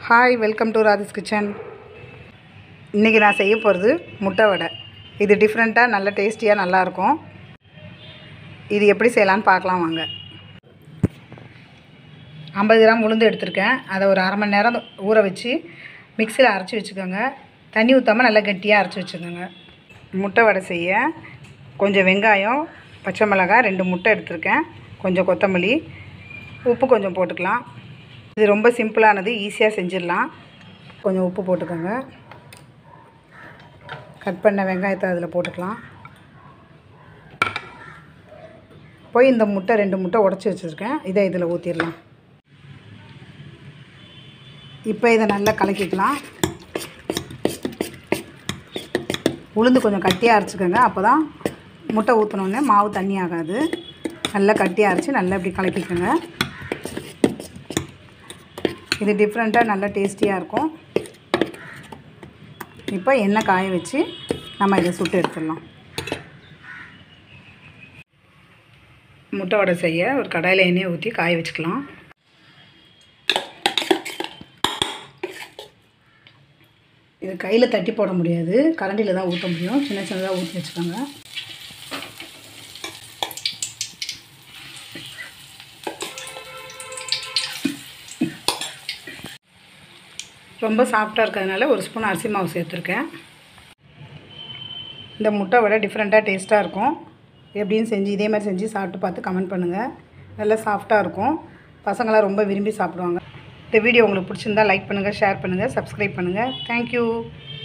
hi welcome to ராதிஸ் kitchen இன்றைக்கி நான் செய்ய போகிறது முட்டை வடை இது டிஃப்ரெண்ட்டாக நல்ல டேஸ்டியாக நல்லாயிருக்கும் இது எப்படி செய்யலான்னு பார்க்கலாம் வாங்க ஐம்பது கிராம் உளுந்து எடுத்திருக்கேன் அதை ஒரு அரை மணி நேரம் ஊற வச்சு மிக்சியில் அரைச்சி வச்சுக்கோங்க தண்ணி ஊற்றாமல் நல்லா கெட்டியாக அரைச்சி வச்சுக்கோங்க முட்டை வடை செய்ய கொஞ்சம் வெங்காயம் பச்சை மிளகாய் ரெண்டு முட்டை எடுத்திருக்கேன் கொஞ்சம் கொத்தமல்லி உப்பு கொஞ்சம் போட்டுக்கலாம் இது ரொம்ப சிம்பிளானது ஈஸியாக செஞ்சிடலாம் கொஞ்சம் உப்பு போட்டுக்கோங்க கட் பண்ண வெங்காயத்தை அதில் போட்டுக்கலாம் போய் இந்த முட்டை ரெண்டு முட்டை உடச்சி வச்சுருக்கேன் இதை இதில் ஊற்றிடலாம் இப்போ இதை நல்லா கலக்கிக்கலாம் உளுந்து கொஞ்சம் கட்டியாக அரைச்சிக்கோங்க அப்போ தான் முட்டை ஊற்றினோடனே மாவு தண்ணி ஆகாது நல்லா கட்டியாக அரைச்சி நல்லா இப்படி கலக்கிக்கோங்க இது டிஃப்ரெண்ட்டாக நல்லா டேஸ்டியாக இருக்கும் இப்போ எண்ணெய் காய வச்சு நம்ம இதை சுட்டு எடுத்துடலாம் முட்டை வடை செய்ய ஒரு கடாயில் எண்ணெயை ஊற்றி காய வச்சுக்கலாம் இது கையில் தட்டி போட முடியாது கரண்டியில் தான் ஊற்ற முடியும் சின்ன சின்னதாக ஊற்றி வச்சுக்கோங்க ரொம்ப சாஃப்டாக இருக்கிறதுனால ஒரு ஸ்பூன் அரிசி மாவு சேர்த்துருக்கேன் இந்த முட்டை விட டிஃப்ரெண்ட்டாக டேஸ்ட்டாக இருக்கும் எப்படின்னு செஞ்சு இதே மாதிரி செஞ்சு சாப்பிட்டு பார்த்து கமெண்ட் பண்ணுங்கள் நல்லா சாஃப்டாக இருக்கும் பசங்களாம் ரொம்ப விரும்பி சாப்பிடுவாங்க இந்த வீடியோ உங்களுக்கு பிடிச்சிருந்தா லைக் பண்ணுங்கள் ஷேர் பண்ணுங்கள் சப்ஸ்கிரைப் பண்ணுங்கள் தேங்க்யூ